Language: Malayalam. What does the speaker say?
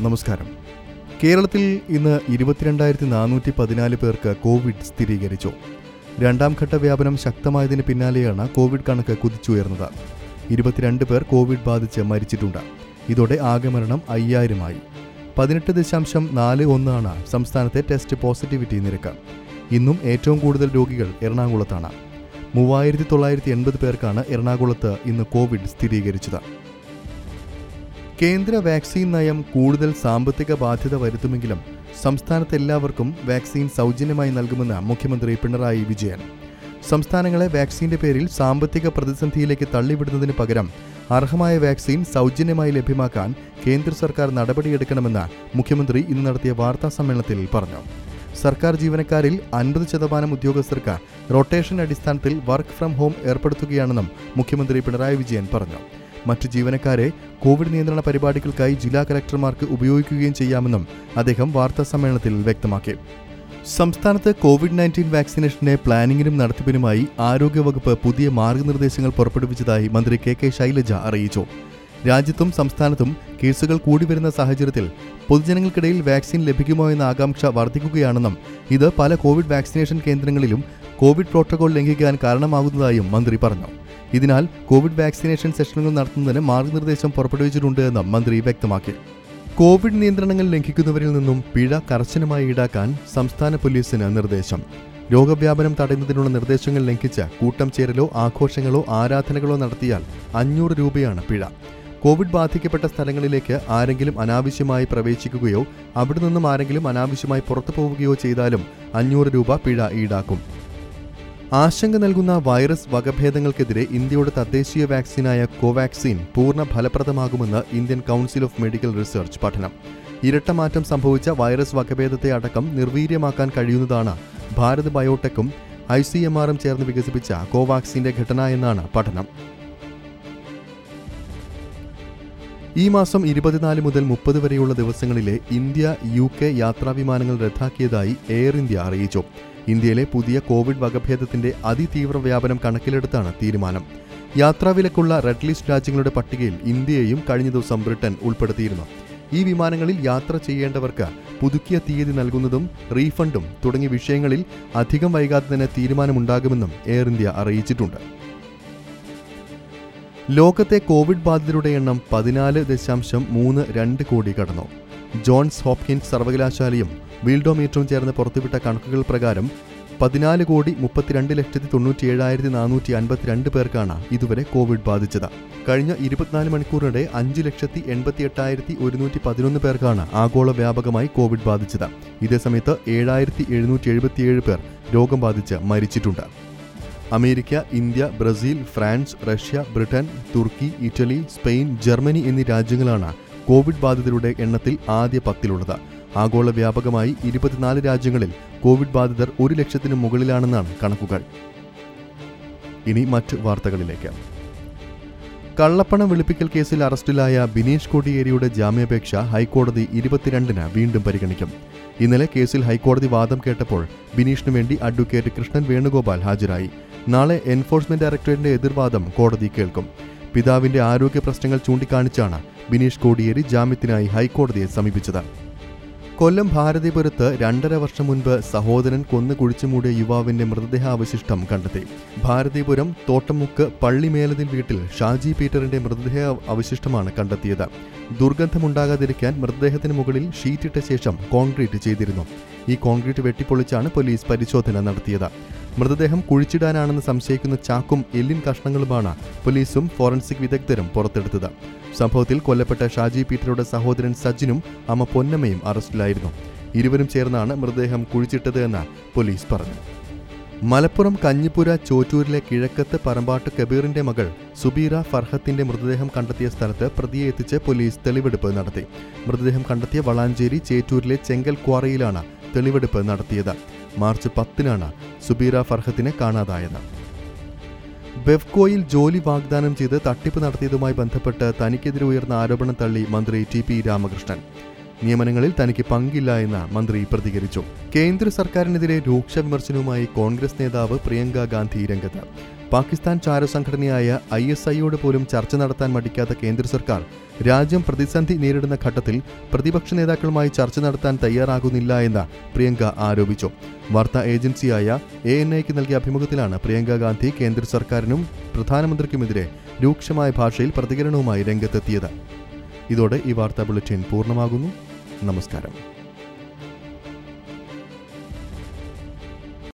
നമസ്കാരം കേരളത്തിൽ ഇന്ന് ഇരുപത്തിരണ്ടായിരത്തി നാനൂറ്റി പതിനാല് പേർക്ക് കോവിഡ് സ്ഥിരീകരിച്ചു രണ്ടാം ഘട്ട വ്യാപനം ശക്തമായതിന് പിന്നാലെയാണ് കോവിഡ് കണക്ക് കുതിച്ചുയർന്നത് ഇരുപത്തിരണ്ട് പേർ കോവിഡ് ബാധിച്ച് മരിച്ചിട്ടുണ്ട് ഇതോടെ ആകെ മരണം അയ്യായിരമായി പതിനെട്ട് ദശാംശം നാല് ഒന്നാണ് സംസ്ഥാനത്തെ ടെസ്റ്റ് പോസിറ്റിവിറ്റി നിരക്ക് ഇന്നും ഏറ്റവും കൂടുതൽ രോഗികൾ എറണാകുളത്താണ് മൂവായിരത്തി തൊള്ളായിരത്തി എൺപത് പേർക്കാണ് എറണാകുളത്ത് ഇന്ന് കോവിഡ് സ്ഥിരീകരിച്ചത് കേന്ദ്ര വാക്സിൻ നയം കൂടുതൽ സാമ്പത്തിക ബാധ്യത വരുത്തുമെങ്കിലും സംസ്ഥാനത്ത് എല്ലാവർക്കും വാക്സിൻ സൗജന്യമായി നൽകുമെന്ന് മുഖ്യമന്ത്രി പിണറായി വിജയൻ സംസ്ഥാനങ്ങളെ വാക്സിന്റെ പേരിൽ സാമ്പത്തിക പ്രതിസന്ധിയിലേക്ക് തള്ളിവിടുന്നതിന് പകരം അർഹമായ വാക്സിൻ സൗജന്യമായി ലഭ്യമാക്കാൻ കേന്ദ്ര സർക്കാർ നടപടിയെടുക്കണമെന്ന് മുഖ്യമന്ത്രി ഇന്ന് നടത്തിയ വാർത്താ സമ്മേളനത്തിൽ പറഞ്ഞു സർക്കാർ ജീവനക്കാരിൽ അൻപത് ശതമാനം ഉദ്യോഗസ്ഥർക്ക് റൊട്ടേഷൻ അടിസ്ഥാനത്തിൽ വർക്ക് ഫ്രം ഹോം ഏർപ്പെടുത്തുകയാണെന്നും മുഖ്യമന്ത്രി പിണറായി വിജയൻ പറഞ്ഞു മറ്റു ജീവനക്കാരെ കോവിഡ് നിയന്ത്രണ പരിപാടികൾക്കായി ജില്ലാ കലക്ടർമാർക്ക് ഉപയോഗിക്കുകയും ചെയ്യാമെന്നും അദ്ദേഹം വാർത്താ സമ്മേളനത്തിൽ വ്യക്തമാക്കി സംസ്ഥാനത്ത് കോവിഡ് നയൻറ്റീൻ വാക്സിനേഷന്റെ പ്ലാനിങ്ങിനും നടത്തിപ്പിനുമായി ആരോഗ്യവകുപ്പ് പുതിയ മാർഗനിർദ്ദേശങ്ങൾ പുറപ്പെടുവിച്ചതായി മന്ത്രി കെ കെ ശൈലജ അറിയിച്ചു രാജ്യത്തും സംസ്ഥാനത്തും കേസുകൾ കൂടിവരുന്ന സാഹചര്യത്തിൽ പൊതുജനങ്ങൾക്കിടയിൽ വാക്സിൻ ലഭിക്കുമോ എന്ന ആകാംക്ഷ വർദ്ധിക്കുകയാണെന്നും ഇത് പല കോവിഡ് വാക്സിനേഷൻ കേന്ദ്രങ്ങളിലും കോവിഡ് പ്രോട്ടോകോൾ ലംഘിക്കാൻ കാരണമാകുന്നതായും മന്ത്രി പറഞ്ഞു ഇതിനാൽ കോവിഡ് വാക്സിനേഷൻ സെഷനുകൾ നടത്തുന്നതിന് മാർഗനിർദ്ദേശം പുറപ്പെടുവിച്ചിട്ടുണ്ട് എന്ന് മന്ത്രി വ്യക്തമാക്കി കോവിഡ് നിയന്ത്രണങ്ങൾ ലംഘിക്കുന്നവരിൽ നിന്നും പിഴ കർശനമായി ഈടാക്കാൻ സംസ്ഥാന പോലീസിന് നിർദ്ദേശം രോഗവ്യാപനം തടയുന്നതിനുള്ള നിർദ്ദേശങ്ങൾ ലംഘിച്ച് കൂട്ടം ചേരലോ ആഘോഷങ്ങളോ ആരാധനകളോ നടത്തിയാൽ അഞ്ഞൂറ് രൂപയാണ് പിഴ കോവിഡ് ബാധിക്കപ്പെട്ട സ്ഥലങ്ങളിലേക്ക് ആരെങ്കിലും അനാവശ്യമായി പ്രവേശിക്കുകയോ അവിടെ നിന്നും ആരെങ്കിലും അനാവശ്യമായി പുറത്തു പോവുകയോ ചെയ്താലും അഞ്ഞൂറ് രൂപ പിഴ ഈടാക്കും ആശങ്ക നൽകുന്ന വൈറസ് വകഭേദങ്ങൾക്കെതിരെ ഇന്ത്യയുടെ തദ്ദേശീയ വാക്സിനായ കോവാക്സിൻ പൂർണ്ണ ഫലപ്രദമാകുമെന്ന് Indian council of medical research പഠനം ഇരട്ടമാറ്റം സംഭവിച്ച വൈറസ് വകഭേദത്തെ അടക്കം നിർവീര്യമാക്കാൻ കഴിയുന്നതാണ് ഭാരത് ബയോടെക്കും ഐ സി എം ആറും ചേർന്ന് വികസിപ്പിച്ച കോവാക്സിന്റെ ഘടന എന്നാണ് പഠനം ഈ മാസം ഇരുപത്തിനാല് മുതൽ മുപ്പത് വരെയുള്ള ദിവസങ്ങളിലെ ഇന്ത്യ യു കെ യാത്രാവിമാനങ്ങൾ റദ്ദാക്കിയതായി എയർ ഇന്ത്യ അറിയിച്ചു ഇന്ത്യയിലെ പുതിയ കോവിഡ് വകഭേദത്തിന്റെ അതിതീവ്ര വ്യാപനം കണക്കിലെടുത്താണ് തീരുമാനം യാത്രാവിലക്കുള്ള റെഡ് ലിസ്റ്റ് രാജ്യങ്ങളുടെ പട്ടികയിൽ ഇന്ത്യയെയും കഴിഞ്ഞ ദിവസം ബ്രിട്ടൻ ഉൾപ്പെടുത്തിയിരുന്നു ഈ വിമാനങ്ങളിൽ യാത്ര ചെയ്യേണ്ടവർക്ക് പുതുക്കിയ തീയതി നൽകുന്നതും റീഫണ്ടും തുടങ്ങിയ വിഷയങ്ങളിൽ അധികം വൈകാതെ തന്നെ തീരുമാനമുണ്ടാകുമെന്നും എയർ ഇന്ത്യ അറിയിച്ചിട്ടുണ്ട് ലോകത്തെ കോവിഡ് ബാധിതരുടെ എണ്ണം പതിനാല് ദശാംശം മൂന്ന് രണ്ട് കോടി കടന്നു ജോൺസ് ഹോപ്കിൻസ് സർവകലാശാലയും വീൽഡോമീറ്ററും ചേർന്ന് പുറത്തുവിട്ട കണക്കുകൾ പ്രകാരം പതിനാല് കോടി മുപ്പത്തിരണ്ട് ലക്ഷത്തി തൊണ്ണൂറ്റിയേഴായിരത്തി നാനൂറ്റി അൻപത്തിരണ്ട് പേർക്കാണ് ഇതുവരെ കോവിഡ് ബാധിച്ചത് കഴിഞ്ഞ ഇരുപത്തിനാല് മണിക്കൂറിനിടെ അഞ്ച് ലക്ഷത്തി എൺപത്തി എട്ടായിരത്തി ഒരുന്നൂറ്റി പതിനൊന്ന് പേർക്കാണ് ആഗോള വ്യാപകമായി കോവിഡ് ബാധിച്ചത് ഇതേസമയത്ത് ഏഴായിരത്തി എഴുന്നൂറ്റി എഴുപത്തിയേഴ് പേർ രോഗം ബാധിച്ച് മരിച്ചിട്ടുണ്ട് America India Brazil France Russia Britain തുർക്കി ഇറ്റലി സ്പെയിൻ ജർമ്മനി എന്നീ രാജ്യങ്ങളാണ് കോവിഡ് ബാധിതരുടെ എണ്ണത്തിൽ ആദ്യ പത്തിലുള്ളത് ആഗോള വ്യാപകമായി ഇരുപത്തിനാല് രാജ്യങ്ങളിൽ കോവിഡ് ബാധിതർ ഒരു ലക്ഷത്തിന് മുകളിലാണെന്നാണ് കണക്കുകൾ ഇനി മറ്റ് വാർത്തകളിലേക്ക് കള്ളപ്പണം വെളുപ്പിക്കൽ കേസിൽ അറസ്റ്റിലായ ബിനീഷ് കോടിയേരിയുടെ ജാമ്യാപേക്ഷ ഹൈക്കോടതി ഇരുപത്തിരണ്ടിന് വീണ്ടും പരിഗണിക്കും ഇന്നലെ കേസിൽ ഹൈക്കോടതി വാദം കേട്ടപ്പോൾ ബിനീഷിനു വേണ്ടി അഡ്വക്കേറ്റ് കൃഷ്ണൻ വേണുഗോപാൽ ഹാജരായി നാളെ എൻഫോഴ്സ്മെന്റ് ഡയറക്ടറേറ്റിന്റെ എതിർവാദം കോടതി കേൾക്കും പിതാവിന്റെ ആരോഗ്യ പ്രശ്നങ്ങൾ ചൂണ്ടിക്കാണിച്ചാണ് ബിനീഷ് കോടിയേരി ജാമ്യത്തിനായി ഹൈക്കോടതിയെ സമീപിച്ചത് കൊല്ലം ഭാരതീപുരത്ത് രണ്ടര വർഷം മുൻപ് സഹോദരൻ കൊന്നു കുഴിച്ചുമൂടിയ യുവാവിന്റെ മൃതദേഹാവശിഷ്ടം കണ്ടെത്തി ഭാരതീപുരം തോട്ടമുക്ക് പള്ളിമേലതിൽ വീട്ടിൽ ഷാജി പീറ്ററിന്റെ മൃതദേഹ അവശിഷ്ടമാണ് കണ്ടെത്തിയത് ദുർഗന്ധമുണ്ടാകാതിരിക്കാൻ മൃതദേഹത്തിന് മുകളിൽ ഷീറ്റിട്ട ശേഷം കോൺക്രീറ്റ് ചെയ്തിരുന്നു ഈ കോൺക്രീറ്റ് വെട്ടിപ്പൊളിച്ചാണ് പോലീസ് പരിശോധന നടത്തിയത് മൃതദേഹം കുഴിച്ചിടാനാണെന്ന് സംശയിക്കുന്ന ചാക്കും എല്ലിൻ കഷ്ണങ്ങളുമാണ് പോലീസും ഫോറൻസിക് വിദഗ്ധരും പുറത്തെടുത്തത് സംഭവത്തിൽ കൊല്ലപ്പെട്ട ഷാജി പീറ്ററുടെ സഹോദരൻ സജിനും അമ്മ പൊന്നമ്മയും അറസ്റ്റിലായിരുന്നു ഇരുവരും ചേർന്നാണ് മൃതദേഹം കുഴിച്ചിട്ടത് എന്ന് പോലീസ് പറഞ്ഞു മലപ്പുറം കഞ്ഞിപ്പുര ചോറ്റൂരിലെ കിഴക്കത്ത് പറമ്പാട്ട് കബീറിന്റെ മകൾ സുബീറ ഫർഹത്തിന്റെ മൃതദേഹം കണ്ടെത്തിയ സ്ഥലത്ത് പ്രതിയെ എത്തിച്ച് പോലീസ് തെളിവെടുപ്പ് നടത്തി മൃതദേഹം കണ്ടെത്തിയ വളാഞ്ചേരി ചേറ്റൂരിലെ ചെങ്കൽ ക്വാറിയിലാണ് തെളിവെടുപ്പ് നടത്തിയത് മാർച്ച് പത്തിനാണ് സുബീറ ഫർഹത്തിനെ കാണാതായത് ബെവ്കോയിൽ ജോലി വാഗ്ദാനം ചെയ്ത് തട്ടിപ്പ് നടത്തിയതുമായി ബന്ധപ്പെട്ട് തനിക്കെതിരെ ഉയർന്ന ആരോപണം തള്ളി മന്ത്രി ടി പി രാമകൃഷ്ണൻ നിയമനങ്ങളിൽ തനിക്ക് പങ്കില്ല എന്ന് മന്ത്രി പ്രതികരിച്ചു കേന്ദ്ര സർക്കാരിനെതിരെ രൂക്ഷ വിമർശനവുമായി കോൺഗ്രസ് നേതാവ് പ്രിയങ്ക ഗാന്ധി രംഗത്ത് പാകിസ്ഥാൻ ചാരസംഘടനയായ ഐ എസ് ഐയോട് പോലും ചർച്ച നടത്താൻ മടിക്കാത്ത കേന്ദ്ര സർക്കാർ രാജ്യം പ്രതിസന്ധി നേരിടുന്ന ഘട്ടത്തിൽ പ്രതിപക്ഷ നേതാക്കളുമായി ചർച്ച നടത്താൻ തയ്യാറാകുന്നില്ല എന്ന് പ്രിയങ്ക ആരോപിച്ചു വാർത്താ ഏജൻസിയായ എ എൻ ഐക്ക് നൽകിയ അഭിമുഖത്തിലാണ് പ്രിയങ്ക ഗാന്ധി കേന്ദ്ര സർക്കാരിനും പ്രധാനമന്ത്രിക്കുമെതിരെ രൂക്ഷമായ ഭാഷയിൽ പ്രതികരണവുമായി രംഗത്തെത്തിയത് ഇതോടെ ഈ വാർത്താ ബുള്ളറ്റിൻ പൂർണ്ണമാകുന്നു നമസ്കാരം